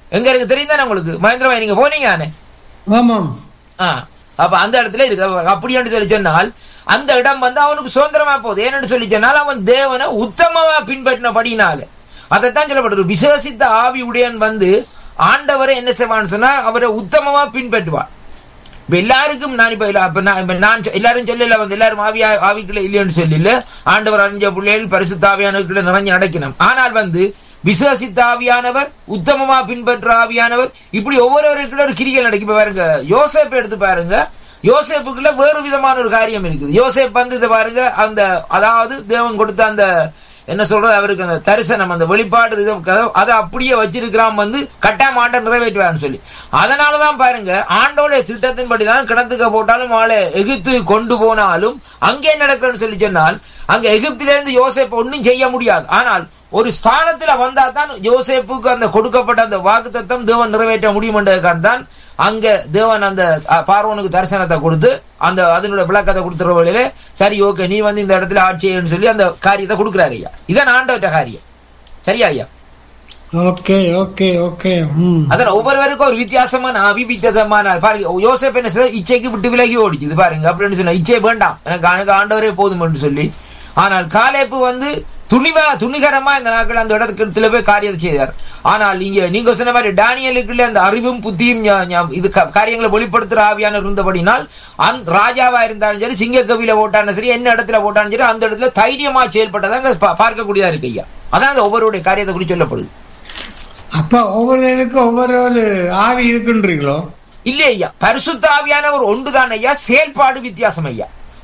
எங்க இருக்கு தெரியும் தானே உங்களுக்கு மகேந்திரபாய் நீங்க போனீங்க ஆமாம் ஆ, அப்ப அந்த இடத்துல இருக்கு அப்ப அப்படின்னு சொல்லி சொன்னால் அந்த இடம் வந்து அவனுக்கு சுதந்திரமா போகுது ஏன்னு சொல்லி சொன்னால் அவன் தேவனை உத்தமமா பின்பற்றினபடினால அதைத்தான் சொல்லப்பட்டிருக்கு விசுவசித்த ஆவி உடையன் வந்து ஆண்டவரை என்ன செய்வான்னு சொன்னா அவரை உத்தமமா பின்பற்றுவான் இப்ப எல்லாருக்கும் நான் இப்ப இல்ல- அப்ப நான் இப்ப நான் சொ- எல்லாரும் சொல்லல வந்து எல்லாரும் ஆவி ஆவிக்குள்ள இல்லைன்னு சொல்லல ஆண்டவர் அறிஞ்ச பிள்ளைகள் பரிசுத்த ஆவியானவர்களை நிறைஞ்சு நடக்கணும் ஆனால் வந்து விசுவசித்த ஆவியானவர் உத்தமமா பின்பற்ற ஆவியானவர் இப்படி ஒவ்வொருவருக்குள்ள ஒரு கிரிகள் நடக்கும் இப்ப பாருங்க யோசேப் எடுத்து பாருங்க யோசேப்புக்குள்ள வேறு விதமான ஒரு காரியம் இருக்குது யோசேப் வந்து இதை பாருங்க அந்த அதாவது தேவன் கொடுத்த அந்த என்ன சொல்றது அவருக்கு அந்த தரிசனம் அந்த வெளிப்பாடு இது கதவு- அதை அப்படியே வச்சிருக்கிறான் வந்து கட்டாயம் ஆண்டை நிறைவேற்றுவான்னு சொல்லி அதனாலதான் பாருங்க ஆண்டோட திட்டத்தின்படி தான் கிணத்துக்க போட்டாலும் ஆளை எகிப்து கொண்டு போனாலும் அங்கே நடக்கிறன்னு சொல்லி சொன்னால் அங்க எகிப்திலிருந்து யோசேப்பு ஒன்றும் செய்ய முடியாது ஆனால் ஒரு ஸ்தானத்துல வந்தா தான் யோசேப்புக்கு அந்த கொடுக்கப்பட்ட அந்த வாக்குத்தத்தம் தேவன் நிறைவேற்ற முடியும் தான் அங்க தேவன் அந்த அஹ், பார்வோனுக்கு தரிசனத்தை கொடுத்து அந்த அதனுடைய விளக்கத்தை கொடுத்துற வழியில சரி ஓகே நீ வந்து இந்த இடத்துல ஆட்சி செய்யணும்னு சொல்லி அந்த காரியத்தை கொடுக்குறாரு ஐயா இதான் ஆண்டவற்ற காரியம் சரியா ஐயா ஓகே ஓகே ஓகே ம் அதான் ஒவ்வொருவருக்கும் ஒரு வித்தியாசமான அபிவித்தியாசமான பாருங்க யோசேப் என்ன செய்தார் இச்சைக்கு விட்டு விலகி ஓடிச்சுது பாருங்க அப்படின்னு சொன்னா இச்சை வேண்டாம் எனக்கு எனக்கு ஆண்டவரே போதும் என்று சொல்லி ஆனால் காலேப்பு வந்து துணிவா துணிகரமா இந்த நாட்கள் அந்த இடத்துல போய் காரியத்தை செய்தார் ஆனால் இங்க நீங்க சொன்ன மாதிரி டேனியலுக்குள்ள அந்த அறிவும் புத்தியும் ஞா- ஞா- இது க- காரியங்களை வெளிப்படுத்துற ஆவியான இருந்தபடினால் அந்த ராஜாவா இருந்தாலும் சரி சிங்க கவியில போட்டாலும் சரி என்ன இடத்துல போட்டாலும் சரி அந்த இடத்துல தைரியமா செயல்பட்டதாங்க பா- பார்க்கக்கூடியதா இருக்கு ஐயா அதான் அந்த ஒவ்வொருடைய காரியத்தை குறித்து சொல்லப்படுது அப்ப ஒவ்வொருவருக்கும் ஒவ்வொரு ஒரு ஆவி இருக்குன்றீங்களோ இல்ல ஐயா பரிசுத்த ஆவியானவர் ஒன்றுதான் ஐயா செயல்பாடு வித்தியாசம் ஐயா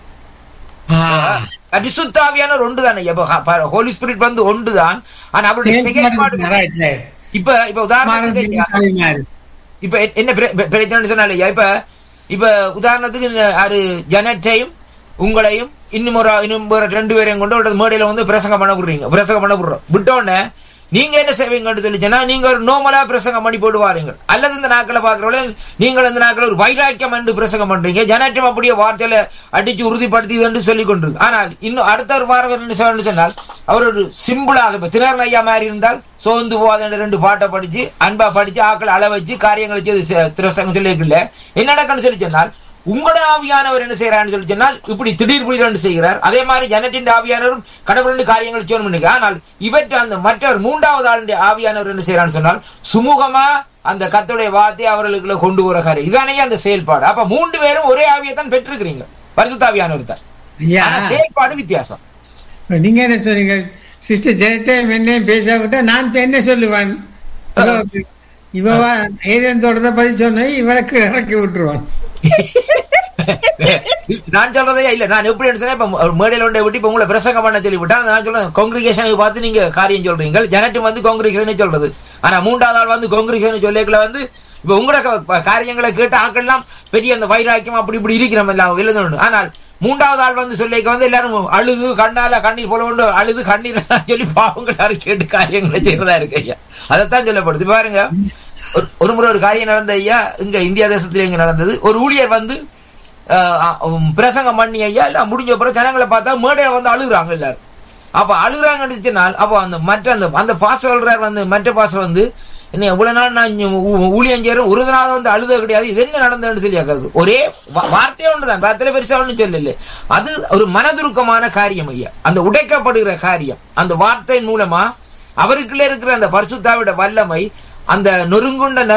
பரிசுத்த ஆவியானவர் ஒன்றுதான் ஐயா இப்ப ஹோலி ஸ்பிரிட் வந்து ஒன்றுதான் ஆனா அவருடைய செயல்பாடு ரைட்ல இப்ப இப்ப உதாரணத்துக்கு ஐயா, இப்ப எ- என்ன பிர- பிர- பிரச்சனை சொன்னால ஐயா இப்ப இப்ப உதாரணத்துக்கு இந்த யாரு ஜனத்தையும் உங்களையும் இன்னும் ஒரு இன்னும் ஒரு ரெண்டு பேரையும் கொண்டு ஒரு மேடையில வந்து பிரசங்கம் பண்ண விடுறீங்க பிரசங்கம் பண்ண விடுறோம் விட்டோடனே நீங்க என்ன செய்வீங்கன்னு சொல்லி சொன்னா நீங்க ஒரு நோமலா பிரசங்கம் பண்ணி போட்டு வாரீங்க அல்லது இந்த நாட்களை பாக்குறவங்கள நீங்கள் இந்த நாட்கள் ஒரு வைராக்கியம் என்று பிரசங்கம் பண்றீங்க ஜனட்டம் அப்படியே வார்த்தையில அடிச்சு உறுதிப்படுத்தி என்று சொல்லி கொண்டிருக்கு ஆனால் இன்னும் அடுத்த ஒரு வாரம் என்ன செய்வார்னு சொன்னால் அவர் ஒரு சிம்பிளாக இப்ப தினர் ஐயா மாதிரி இருந்தால் சோர்ந்து போகாத ரெண்டு பாட்டை படிச்சு அன்பா படிச்சு ஆக்களை அள வச்சு காரியங்களை செய்து செ- பிரசங்கம் சொல்லியிருக்கல என்ன நடக்குன்னு சொல்லி சொன்னால் உங்களோட ஆவியானவர் என்ன செய்யறான்னு சொல்லி சொன்னால் இப்படி திடீர் புயல் செய்கிறார் அதே மாதிரி ஜனத்தின் ஆவியானவரும் கடவுள் காரியங்கள் செய்யணும் ஆனால் இவற்றை அந்த மற்றவர் மூன்றாவது ஆளுடைய ஆவியானவர் என்ன செய்யறான்னு சொன்னால் சுமூகமா அந்த கத்துடைய வார்த்தையை அவர்களுக்குள்ள கொண்டு வர காரியம் இதானே அந்த செயல்பாடு அப்ப மூன்று பேரும் ஒரே ஆவியை தான் பெற்றிருக்கிறீங்க பரிசுத்தாவியானவர் தான் ஐயா ஆனா செயல்பாடு வித்தியாசம் இப்ப நீங்க என்ன சொல்றீங்க சிஸ்டர் ஜெயத்தையும் என்னையும் பேச விட்டா நான் இப்ப என்ன சொல்லுவேன் இவ- இவ ஏதேன் தோட்டத்தை பத்தி சொன்ன இவனுக்கு இறக்கி விட்டுருவான் நான் சொல்றதே இல்ல நான் எப்படி சொன்னா இப்ப ஒரு மேடையில ஒன்றை விட்டு இப்ப உங்களை பிரசங்கம் பண்ண சொல்லி விட்டா நான் சொல்றேன் காங்கிரிகேஷனுக்கு பார்த்து நீங்க காரியம் சொல்றீங்க ஜனட்டு வந்து காங்கிரிகேஷன் சொல்றது ஆனா மூன்றாவது ஆள் வந்து காங்கிரிகேஷன் சொல்லிக்கல வந்து இப்ப உங்களோட க- காரியங்களை கேட்டு ஆக்கள்லாம் பெரிய அந்த வைராக்கியம் அப்படி இப்படி இருக்கிறோம் எல்லாம் எழுதணும் ஆனால் மூன்றாவது ஆள் வந்து சொல்லிக்க வந்து எல்லாரும் அழுது கண்ணால கண்ணீர் போல கொண்டு அழுது கண்ணீர் சொல்லி பாவங்கள் யாரும் கேட்டு காரியங்களை செய்யறதா இருக்கு ஐயா அதைத்தான் சொல்லப்படுது பாருங்க ஒரு- ஒரு முறை ஒரு காரியம் நடந்த ஐயா இங்க இந்தியா தேசத்துல இங்க நடந்தது ஒரு ஊழியர் வந்து ஆஹ் உம் பிரசங்கம் பண்ணி ஐயா எல்லாம் முடிஞ்ச அப்புறம் ஜனங்களை பார்த்தா மேடையில வந்து அழுகுறாங்க எல்லாரும் அப்ப அழுகுறாங்கன்னு அப்ப அந்த மற்ற அந்த அந்த பாஸ்டர் சொல்றாரு வந்து மற்ற பாஸ்டர் வந்து என்ன இவ்வளவு நாள் நான் இங்க ஊ- ஊழியம் செய்யறேன் ஒரு நாள் வந்து அழுத கிடையாது இது என்ன நடந்ததுன்னு சொல்லி கேட்கறது ஒரே வா- வார்த்தையே ஒன்றுதான் பத்துல பெருசா ஒன்றும் சொல்லல அது ஒரு மனதுருக்கமான காரியம் ஐயா அந்த உடைக்கப்படுகிற காரியம் அந்த வார்த்தை மூலமா அவருக்குள்ள இருக்கிற அந்த பரிசுத்தாவிட வல்லமை அந்த நொறுங்குண்ட